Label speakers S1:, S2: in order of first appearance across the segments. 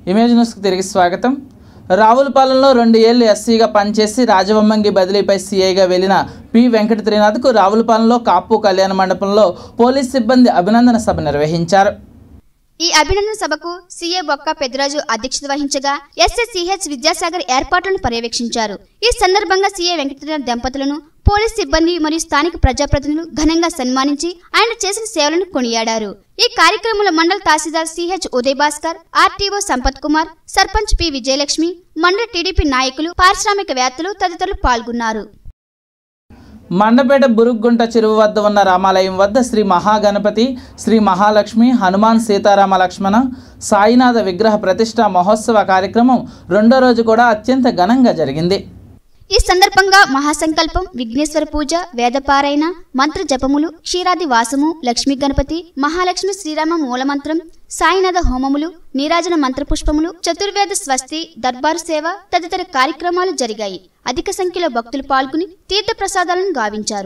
S1: image న్యూస్కి తిరిగి స్వాగతం రావులపాలెంలో రెండు ఏళ్లు ఎస్సీగా పనిచేసి రాజవమ్మంగి బదిలీపై సీఐగా వెళ్లిన పి వెంకట త్రినాథ్కు రావులపాలెంలో కాపు కళ్యాణ మండపంలో పోలీస్ సిబ్బంది అభినందన సభ నిర్వహించారు
S2: ఈ అభినందన సభకు సీఏ బొక్క పెద్దరాజు అధ్యక్షత వహించగా ఎస్ఎస్సిహెచ్ విద్యాసాగర్ ఏర్పాట్లను పర్యవేక్షించారు ఈ సందర్భంగా సీఏ వెంకటనాథ్ దంపతులను పోలీస్ సిబ్బంది మరియు స్థానిక ప్రజాప్రతినిధులు ఘనంగా సన్మానించి ఆయన చేసిన సేవలను కొనియాడారు ఈ కార్యక్రమంలో మండల tahsildar CH Uday Bhaskar RTO Sampath Kumar sarpanch P Vijayalakshmi మండల టీడీపీ నాయకులు పారిశ్రామికవేత్తలు తదితరులు పాల్గొన్నారు
S1: మండపేట బురుగ్గుంట చెరువు వద్ద ఉన్న రామాలయం వద్ద శ్రీ మహాగణపతి శ్రీ మహాలక్ష్మి హనుమాన్ సీతారామ లక్ష్మణ సాయినాథ విగ్రహ ప్రతిష్ట మహోత్సవ కార్యక్రమం రెండో రోజు కూడా అత్యంత ఘనంగా జరిగింది
S2: ఈ సందర్భంగా మహాసంకల్పం విఘ్నేశ్వర పూజ వేదపారాయణ మంత్ర జపములు క్షీరాది వాసము లక్ష్మీ గణపతి మహాలక్ష్మి శ్రీరామ మూలమంత్రం సాయినాథ హోమములు నీరాజన మంత్రపుష్పములు చతుర్వేద స్వస్తి దర్బారు సేవ తదితర కార్యక్రమాలు జరిగాయి అధిక సంఖ్యలో భక్తులు పాల్గొని తీర్థ ప్రసాదాలను గావించారు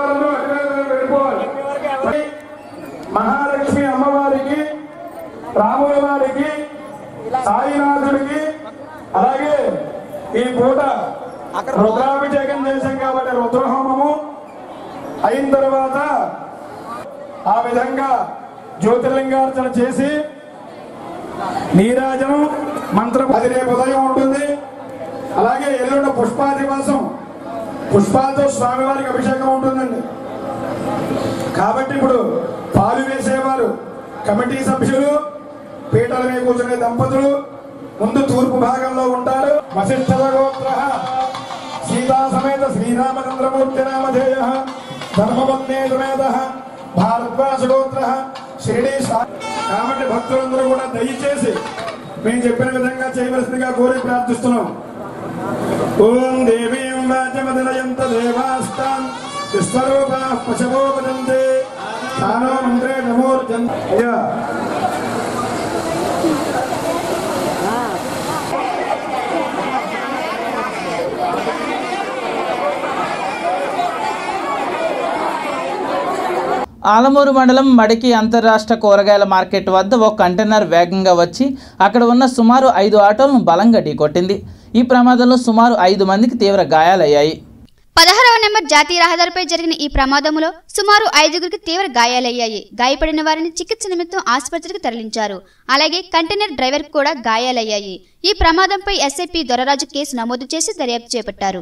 S3: మహాలక్ష్మి అమ్మవారికి రాముల వారికి సాయినాథుడికి అలాగే ఈ పూట రుద్రాభిషేకం చేశాం కాబట్టి రుద్రహోమము అయిన తర్వాత ఆ విధంగా జ్యోతిర్లింగార్చన చేసి నీరాజనం మంత్రం అది రేపు ఉదయం ఉంటుంది అలాగే ఎల్లుండ పుష్పాదివాసం పుష్పాలతో స్వామివారికి అభిషేకం ఉంటుందండి కాబట్టి ఇప్పుడు పాలు వేసేవారు కమిటీ సభ్యులు పీటల మీద కూర్చునే దంపతులు ముందు తూర్పు భాగంలో ఉంటారు వశిష్ఠ గోత్ర సీతా సమేత శ్రీరామచంద్రమూర్తి నామధేయ ధర్మపత్నే సమేత భారద్వాస గోత్ర షిరిడి సా- కాబట్టి భక్తులందరూ కూడా దయచేసి మేము చెప్పిన విధంగా చేయవలసిందిగా కోరి ప్రార్థిస్తున్నాం ఓం దేవీం వాచమదనయంత దేవాస్తాం విశ్వరూపా పశవో వదంతే స్థానో మంత్రే నమోర్జన్ అయ్యా
S1: ఆలమూరు మండలం మడికి అంతర్రాష్ట్ర కూరగాయల మార్కెట్ వద్ద ఓ కంటైనర్ వేగంగా వచ్చి అక్కడ ఉన్న సుమారు ఐదు ఆటోలను బలంగా ఢీకొట్టింది ఈ ప్రమాదంలో సుమారు ఐదు మందికి తీవ్ర గాయాలయ్యాయి
S2: పదహారవ నెంబర్ జాతీయ రహదారిపై జరిగిన ఈ ప్రమాదంలో సుమారు ఐదుగురికి తీవ్ర గాయాలయ్యాయి గాయపడిన వారిని చికిత్స నిమిత్తం ఆసుపత్రికి తరలించారు అలాగే కంటైనర్ డ్రైవర్ కూడా గాయాలయ్యాయి ఈ ప్రమాదంపై ఎస్ఐపి దొరరాజు కేసు నమోదు చేసి దర్యాప్తు చేపట్టారు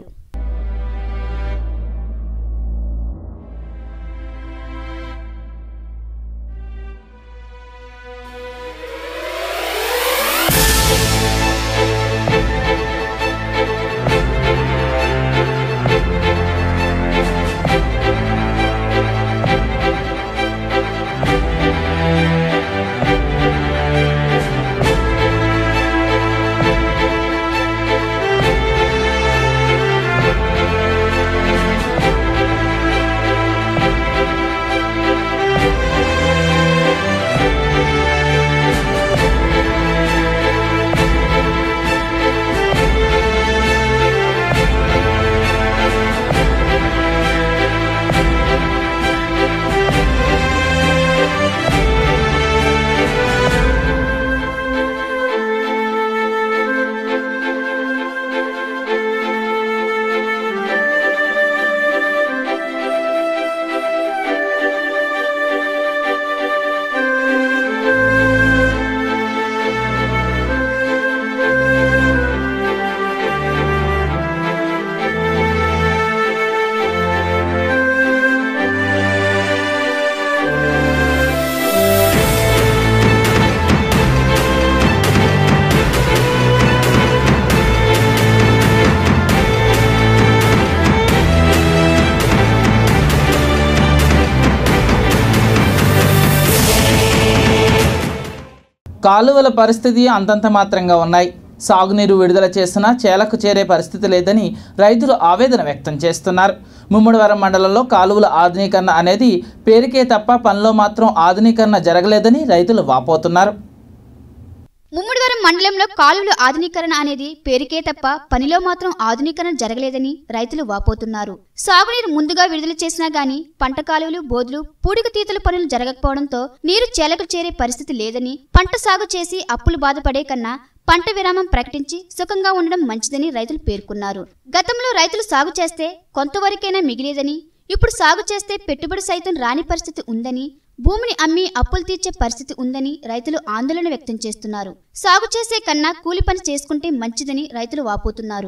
S1: కాలువల పరిస్థితి అంతంత మాత్రంగా ఉన్నాయి సాగునీరు విడుదల చేసినా చేలకు చేరే పరిస్థితి లేదని రైతులు ఆవేదన వ్యక్తం చేస్తున్నారు ముమ్మడివరం మండలంలో కాలువల ఆధునీకరణ అనేది పేరుకే తప్ప పనిలో మాత్రం ఆధునీకరణ జరగలేదని రైతులు వాపోతున్నారు
S2: ముమ్మిడివరం మండలంలో కాలువల ఆధునీకరణ అనేది పేరుకే తప్ప పనిలో మాత్రం ఆధునీకరణ జరగలేదని రైతులు వాపోతున్నారు సాగునీరు ముందుగా విడుదల చేసినా గాని పంట కాలువలు బోధులు పూడిక తీతల పనులు జరగకపోవడంతో నీరు చేలకు చేరే పరిస్థితి లేదని పంట సాగు చేసి అప్పులు బాధపడే కన్నా పంట విరామం ప్రకటించి సుఖంగా ఉండడం మంచిదని రైతులు పేర్కొన్నారు గతంలో రైతులు సాగు చేస్తే కొంతవరకైనా మిగిలేదని ఇప్పుడు సాగు చేస్తే పెట్టుబడి సైతం రాని పరిస్థితి ఉందని భూమిని అమ్మి అప్పులు తీర్చే పరిస్థితి ఉందని రైతులు ఆందోళన వ్యక్తం చేస్తున్నారు సాగు చేసే కన్నా కూలి పని చేసుకుంటే మంచిదని రైతులు వాపోతున్నారు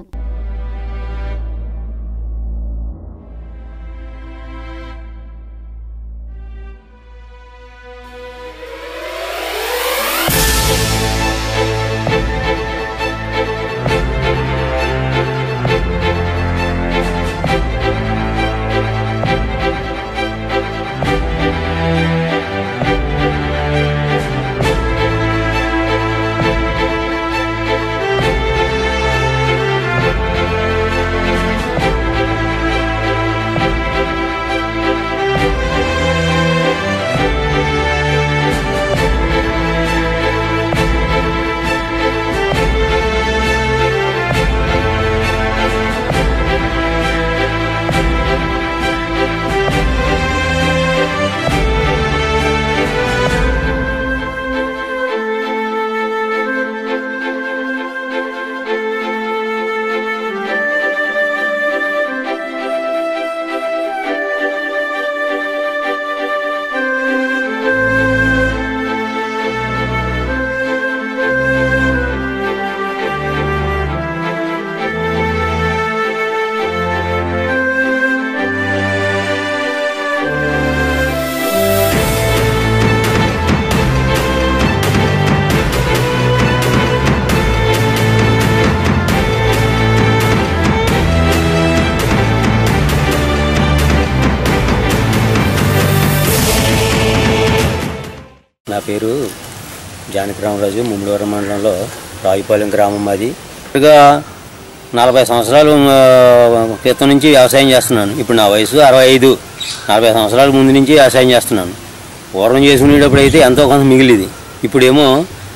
S4: నా పేరు జానకిరామరాజు ముమ్మడివరం మండలంలో రాయిపాలెం గ్రామం మాది ఇక నలభై సంవత్సరాలు ఆ, క్రితం నుంచి వ్యవసాయం చేస్తున్నాను ఇప్పుడు నా వయసు అరవై ఐదు నలభై సంవత్సరాల ముందు నుంచి వ్యవసాయం చేస్తున్నాను పూర్వం చేసుకునేటప్పుడు అయితే ఎంతో కొంత మిగిలిది ఇప్పుడేమో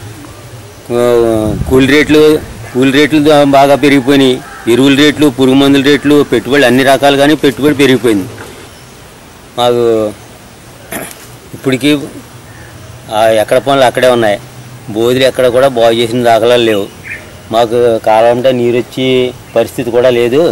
S4: ఆ, కూలి రేట్లు కూలి రేట్లు దా- బాగా పెరిగిపోయినాయి ఎరువుల రేట్లు పురుగు మందుల రేట్లు పెట్టుబడులు అన్ని రకాలు కానీ పెట్టుబడి పెరిగిపోయింది మాకు ఇప్పటికీ ఆ ఎక్కడ పనులు అక్కడే ఉన్నాయి బోధులు ఎక్కడ కూడా బాగు చేసిన దాఖలాలు లేవు మాకు కాలం అంటే నీరు వచ్చి పరిస్థితి కూడా లేదు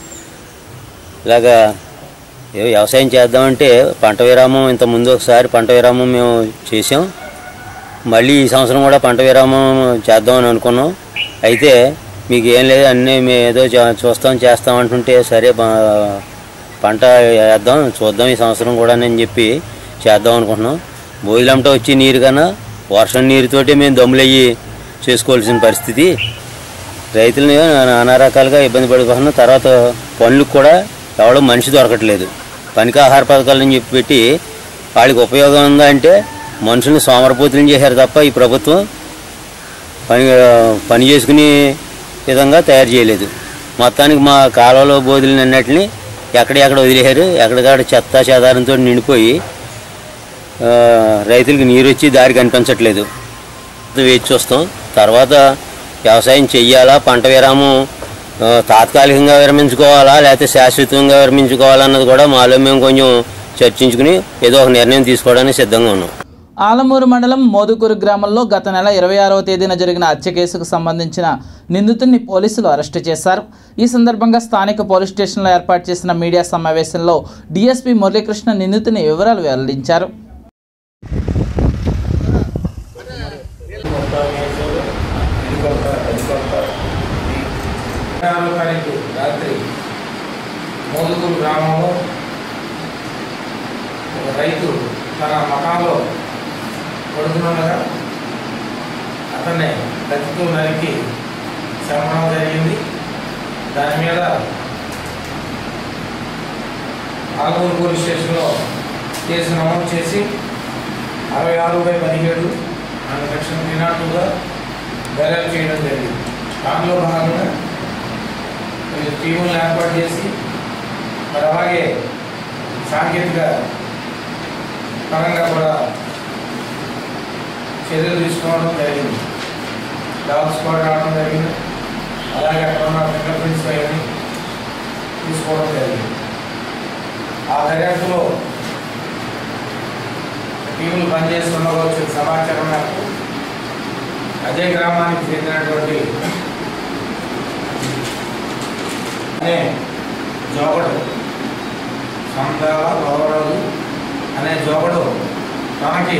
S4: ఇలాగా ఏదో వ్యవసాయం చేద్దామంటే పంట విరామం ఇంత ముందు ఒకసారి పంట విరామం మేము చేసాం మళ్ళీ ఈ సంవత్సరం కూడా పంట విరామం చేద్దామని అనుకున్నాం అయితే మీకు ఏం లేదు అన్నీ మేము ఏదో చే- చూస్తాం చేస్తాం అంటుంటే సరే ప- పంట వేద్దాం చూద్దాం ఈ సంవత్సరం కూడా అని చెప్పి చేద్దాం అనుకుంటున్నాం బోయిలంట వచ్చి నీరు కన్నా వర్షం నీరుతోటి మేము దమ్ములయ్యి చేసుకోవాల్సిన పరిస్థితి రైతులని నానా రకాలుగా ఇబ్బంది పడిపోతున్నాం తర్వాత పనులకు కూడా ఎవడో మనిషి దొరకట్లేదు పనికి ఆహార పథకాలని చెప్పి పెట్టి వాళ్ళకి ఉపయోగం ఉందా అంటే మనుషుల్ని సోమరపోతులను చేశారు తప్ప ఈ ప్రభుత్వం పని పని చేసుకునే విధంగా తయారు చేయలేదు మొత్తానికి మా కాలువలో బోధులని అన్నిటిని ఎక్కడెక్కడ వదిలేశారు ఎక్కడికాడ చెత్త చెదారంతో నిండిపోయి ఆ, రైతులకు నీరు వచ్చి దారి కనిపించట్లేదు వేచి చూస్తాం తర్వాత వ్యవసాయం చెయ్యాలా పంట విరామం ఆ, తాత్కాలికంగా విరమించుకోవాలా లేకపోతే శాశ్వతంగా విరమించుకోవాలా అన్నది కూడా మాలో మేము కొంచెం చర్చించుకుని ఏదో ఒక నిర్ణయం తీసుకోవడానికి సిద్ధంగా ఉన్నాం
S1: ఆలమూరు మండలం మోదుకూరు గ్రామంలో గత నెల ఇరవై ఆరవ తేదీన జరిగిన హత్య కేసుకు సంబంధించిన నిందితుడిని పోలీసులు అరెస్టు చేశారు ఈ సందర్భంగా స్థానిక పోలీస్ స్టేషన్లో ఏర్పాటు చేసిన మీడియా సమావేశంలో డీఎస్పీ మురళీకృష్ణ నిందితుని వివరాలు వెల్లడించారు
S5: ఆరో తారీఖు రాత్రి మోదుకూరు గ్రామంలో ఒక రైతు తన మకాంలో పడుతుండగా అతన్ని కత్తితో నరికి చంపడం జరిగింది దాని మీద ఆలమూరు పోలీస్ స్టేషన్లో కేసు నమోదు చేసి అరవై ఆరు బై పదిహేడు అండ్ సెక్షన్ త్రీ నాట్ టూగా దర్యాప్తు చేయడం జరిగింది దానిలో భాగంగా కొన్ని టీములను ఏర్పాటు చేసి మరి అలాగే సాంకేతిక పరంగా కూడా చర్యలు తీసుకోవడం జరిగింది డాగ్ స్క్వాడ్ రావడం జరిగింది అలాగే అక్కడ ఉన్న ఫింగర్ ప్రింట్స్ అవన్నీ తీసుకోవడం జరిగింది ఆ దర్యాప్తులో టీములు పనిచేస్తున్న వచ్చిన సమాచారం మేరకు అదే గ్రామానికి చెందినటువంటి అనే జోగడు సందాల గౌరవుడు అనే జోగడు తనకి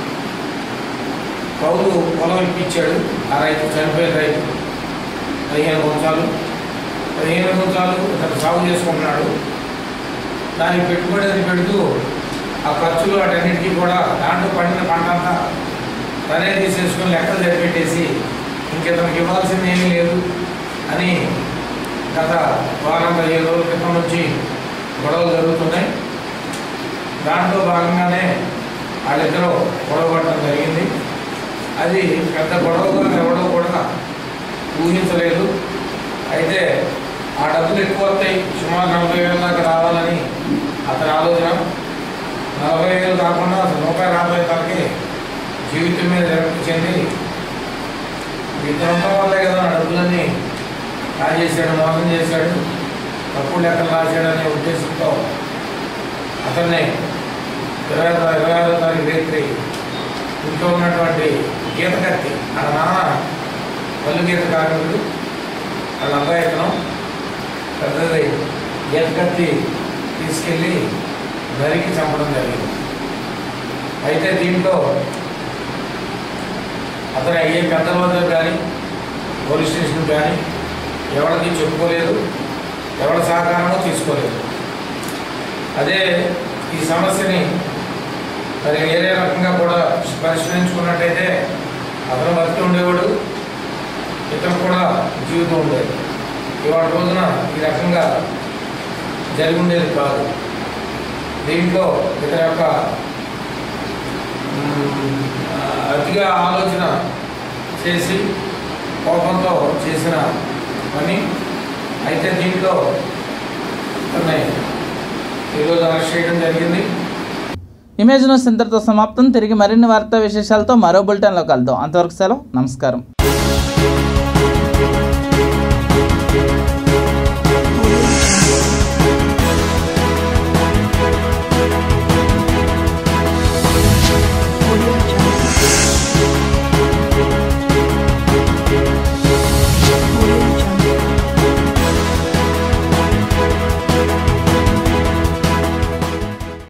S5: కౌలు పొలం ఇప్పించాడు ఆ రైతు చనిపోయిన రైతు పదిహేను గుంచాలు పదిహేను గుంచాలు ఇతను సాగు చేసుకుంటున్నాడు దానికి పెట్టుబడి అది పెడుతూ ఆ ఖర్చులు వాటన్నిటికీ కూడా దాంట్లో పండిన పంట అంతా తనే తీసేసుకొని లెక్కలు సరిపెట్టేసి ఇంకితనికి ఇవ్వాల్సింది ఏమీ లేదు అని గత వారం పదిహేను రోజుల క్రితం నుంచి గొడవలు జరుగుతున్నాయి దాంట్లో భాగంగానే వాళ్ళిద్దరూ గొడవ పడటం జరిగింది అది పెద్ద గొడవగా ఎవడో కూడా ఊహించలేదు అయితే ఆ డబ్బులు ఎక్కువ వస్తాయి సుమారు నలభై వేల దాకా రావాలని అతని ఆలోచన నలభై వేలు కాకుండా అసలు రూపాయి రాబోయే తనకి జీవితం మీద విరక్తి చెంది ఇతరంతో వల్లే కదా నా డబ్బులన్నీ రాజేశాడు మోసం చేశాడు తప్పుడు లెక్కలు రాశాడనే ఉద్దేశంతో అతన్ని ఇరవై ఆరు- ఇరవై ఆరో తారీఖు రాత్రి ఇంట్లో ఉన్నటువంటి గీత కత్తి వాళ్ళ నాన్న పళ్ళు గీత కార్మికుడు వాళ్ళ అబ్బాయి ఇతను పెద్దది గీత కత్తి తీసుకెళ్ళి నరికి చంపడం జరిగింది అయితే దీంట్లో అతను అయ్యే పెద్దల వద్ద కానీ పోలీస్ స్టేషన్ కానీ ఎవరికి చెప్పుకోలేదు ఎవరి సహకారమో తీసుకోలేదు అదే ఈ సమస్యని మరి వేరే రకంగా కూడా పరిష్కరించుకున్నట్టయితే అతను బతికి ఉండేవాడు ఇతను కూడా జీవితం ఉండేది ఇవాళ రోజున ఈ రకంగా జరిగి ఉండేది కాదు దీంట్లో ఇతని యొక్క మ్, ఆ, అతిగా ఆలోచన చేసి కోపంతో చేసిన పని అయితే దీంట్లో ఇతన్ని ఈరోజు అరెస్ట్ చేయడం జరిగింది
S1: ఇమేజ్ న్యూస్ ఇంతటితో సమాప్తం తిరిగి మరిన్ని వార్తా విశేషాలతో మరో బులెటిన్లో కలుద్దాం అంతవరకు సెలవు నమస్కారం